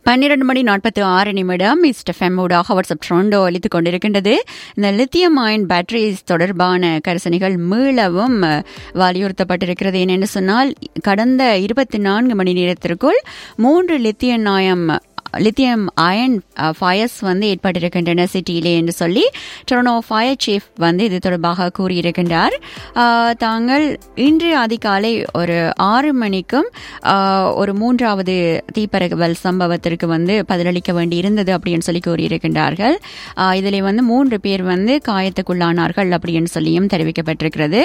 பன்னிரண்டு மணி நாற்பத்தி ஆறு நிமிடம் மிஸ்டர் ஃபெம்மோடாக வாட்ஸ்அப் ட்ரோண்டோ அளித்துக் கொண்டிருக்கின்றது இந்த லித்தியம் அயன் பேட்டரிஸ் தொடர்பான கரிசனைகள் மீளவும் வலியுறுத்தப்பட்டிருக்கிறது என்னென்னு சொன்னால் கடந்த இருபத்தி நான்கு மணி நேரத்திற்குள் மூன்று லித்தியம் நாயம் லித்தியம் அயன் ஃபயர்ஸ் வந்து ஏற்பட்டிருக்கின்றன சிட்டியிலே என்று சொல்லி டொரனோ ஃபயர் சீஃப் வந்து இது தொடர்பாக கூறியிருக்கின்றார் தாங்கள் இன்று அதிகாலை ஒரு ஆறு மணிக்கும் ஒரு மூன்றாவது தீப்பரவல் சம்பவத்திற்கு வந்து பதிலளிக்க வேண்டி இருந்தது அப்படின்னு சொல்லி கூறியிருக்கின்றார்கள் இதில் வந்து மூன்று பேர் வந்து காயத்துக்குள்ளானார்கள் அப்படின்னு சொல்லியும் தெரிவிக்கப்பட்டிருக்கிறது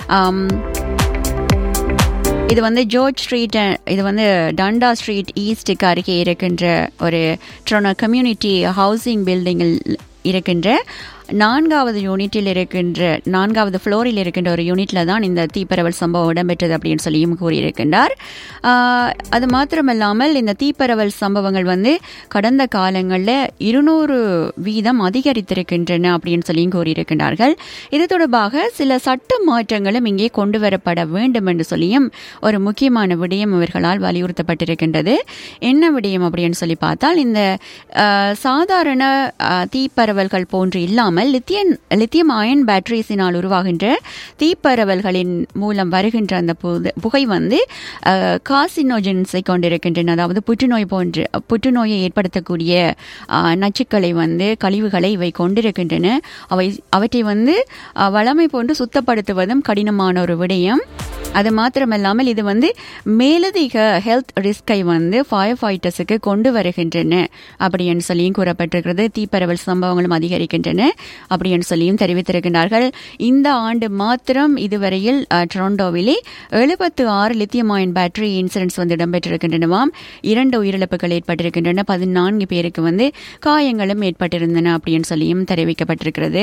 இது வந்து ஜோர்ஜ் ஸ்ட்ரீட் இது வந்து டண்டா ஸ்ட்ரீட் ஈஸ்டுக்கு அருகே இருக்கின்ற ஒரு ட்ரோனோ கம்யூனிட்டி ஹவுசிங் பில்டிங்கில் இருக்கின்ற நான்காவது யூனிட்டில் இருக்கின்ற நான்காவது ஃப்ளோரில் இருக்கின்ற ஒரு யூனிட்ல தான் இந்த தீப்பரவல் சம்பவம் இடம்பெற்றது அப்படின்னு சொல்லியும் கூறியிருக்கின்றார் அது மாத்திரமல்லாமல் இந்த தீப்பரவல் சம்பவங்கள் வந்து கடந்த காலங்களில் இருநூறு வீதம் அதிகரித்திருக்கின்றன அப்படின்னு சொல்லியும் கூறியிருக்கின்றார்கள் இது தொடர்பாக சில சட்ட மாற்றங்களும் இங்கே கொண்டு வரப்பட வேண்டும் என்று சொல்லியும் ஒரு முக்கியமான விடயம் இவர்களால் வலியுறுத்தப்பட்டிருக்கின்றது என்ன விடயம் அப்படின்னு சொல்லி பார்த்தால் இந்த சாதாரண தீப்பரவல்கள் போன்று இல்லாமல் இல்லாமல் லித்தியன் லித்தியம் அயன் பேட்டரிஸினால் உருவாகின்ற தீப்பரவல்களின் மூலம் வருகின்ற அந்த புகை வந்து காசினோஜென்ஸை கொண்டிருக்கின்றன அதாவது புற்றுநோய் போன்று புற்றுநோயை ஏற்படுத்தக்கூடிய நச்சுக்களை வந்து கழிவுகளை இவை கொண்டிருக்கின்றன அவை அவற்றை வந்து வளமை போன்று சுத்தப்படுத்துவதும் கடினமான ஒரு விடயம் அது மாத்திரமல்லாமல் இது வந்து மேலதிக ஹெல்த் ரிஸ்கை வந்து ஃபயர் ஃபைட்டர்ஸுக்கு கொண்டு வருகின்றன அப்படின்னு சொல்லியும் கூறப்பட்டிருக்கிறது தீப்பரவல் சம்பவங்களும் அதிகரிக்கின்றன அப்படின்னு சொல்லியும் தெரிவித்திருக்கின்றார்கள் இந்த ஆண்டு மாத்திரம் இதுவரையில் டொரண்டோவிலே எழுபத்து ஆறு லித்தியம் அயன் பேட்டரி இன்சிடென்ட்ஸ் வந்து இடம்பெற்றிருக்கின்றனவாம் இரண்டு உயிரிழப்புகள் ஏற்பட்டிருக்கின்றன பதினான்கு பேருக்கு வந்து காயங்களும் ஏற்பட்டிருந்தன அப்படின்னு சொல்லியும் தெரிவிக்கப்பட்டிருக்கிறது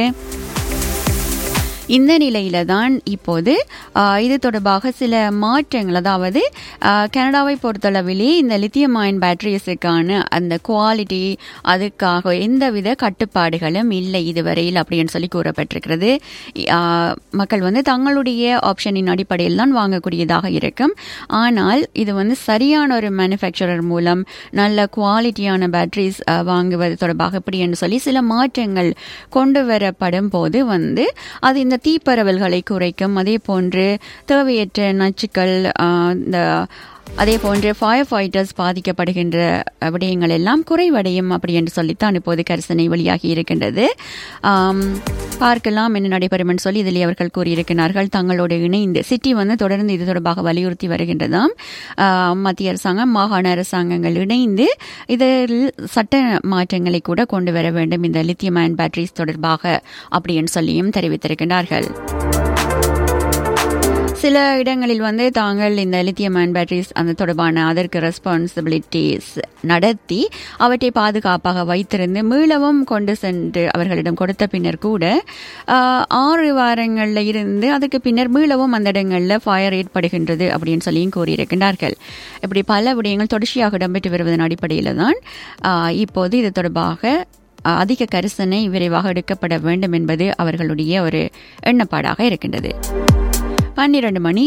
இந்த நிலையில தான் இப்போது இது தொடர்பாக சில மாற்றங்கள் அதாவது கனடாவை பொறுத்தளவிலே இந்த லித்தியம் அயன் பேட்டரிஸுக்கான அந்த குவாலிட்டி அதுக்காக எந்தவித கட்டுப்பாடுகளும் இல்லை இதுவரையில் அப்படின்னு சொல்லி கூறப்பட்டிருக்கிறது மக்கள் வந்து தங்களுடைய ஆப்ஷனின் அடிப்படையில் தான் வாங்கக்கூடியதாக இருக்கும் ஆனால் இது வந்து சரியான ஒரு மேனுஃபேக்சரர் மூலம் நல்ல குவாலிட்டியான பேட்டரிஸ் வாங்குவது தொடர்பாக இப்படி என்று சொல்லி சில மாற்றங்கள் கொண்டு வரப்படும் போது வந்து அது இந்த தீப்பரவல்களை குறைக்கும் அதே போன்று தேவையற்ற நச்சுக்கள் இந்த அதே போன்று ஃபயர் ஃபைட்டர்ஸ் பாதிக்கப்படுகின்ற விடயங்கள் எல்லாம் குறைவடையும் அப்படி என்று சொல்லித்தான் இப்போது கரிசனை வெளியாகி இருக்கின்றது பார்க்கலாம் என்ன நடைபெறும் சொல்லி இதில் அவர்கள் கூறியிருக்கிறார்கள் தங்களோடு இணைந்து சிட்டி வந்து தொடர்ந்து இது தொடர்பாக வலியுறுத்தி வருகின்றதாம் மத்திய அரசாங்கம் மாகாண அரசாங்கங்கள் இணைந்து இதில் சட்ட மாற்றங்களை கூட கொண்டு வர வேண்டும் இந்த லித்தியம் அயன் பேட்டரிஸ் தொடர்பாக அப்படின்னு சொல்லியும் தெரிவித்திருக்கிறார்கள் சில இடங்களில் வந்து தாங்கள் இந்த லித்தியம் அயன் பேட்டரிஸ் அந்த தொடர்பான அதற்கு ரெஸ்பான்சிபிலிட்டிஸ் நடத்தி அவற்றை பாதுகாப்பாக வைத்திருந்து மீளவும் கொண்டு சென்று அவர்களிடம் கொடுத்த பின்னர் கூட ஆறு வாரங்களில் இருந்து அதுக்கு பின்னர் மீளவும் அந்த இடங்களில் ஃபயர் ஏற்படுகின்றது அப்படின்னு சொல்லியும் கூறியிருக்கின்றார்கள் இப்படி பல விடயங்கள் தொடர்ச்சியாக இடம்பெற்று வருவதன் அடிப்படையில் தான் இப்போது இது தொடர்பாக அதிக கரிசனை விரைவாக எடுக்கப்பட வேண்டும் என்பது அவர்களுடைய ஒரு எண்ணப்பாடாக இருக்கின்றது பன்னிரண்டு மணி